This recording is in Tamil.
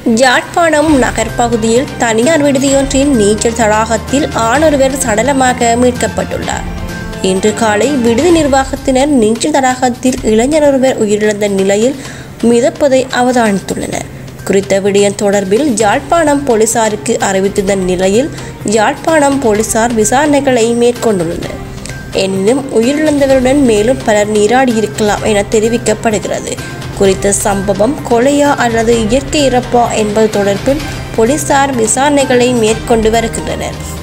யாழ்ப்பாணம் நகர்ப்பகுதியில் தனியார் விடுதியொன்றின் நீச்சல் தடாகத்தில் ஆணொருவர் சடலமாக மீட்கப்பட்டுள்ளார் இன்று காலை விடுதி நிர்வாகத்தினர் நீச்சல் தடாகத்தில் இளைஞர் ஒருவர் உயிரிழந்த நிலையில் மிதப்பதை அவதானித்துள்ளனர் குறித்த விடயம் தொடர்பில் யாழ்ப்பாணம் போலீசாருக்கு அறிவித்திருந்த நிலையில் யாழ்ப்பாணம் போலீசார் விசாரணைகளை மேற்கொண்டுள்ளனர் எனினும் உயிரிழந்தவருடன் மேலும் பலர் நீராடியிருக்கலாம் என தெரிவிக்கப்படுகிறது குறித்த சம்பவம் கொலையா அல்லது இயற்கை இறப்பா என்பது தொடர்பில் போலீசார் விசாரணைகளை மேற்கொண்டு வருகின்றனர்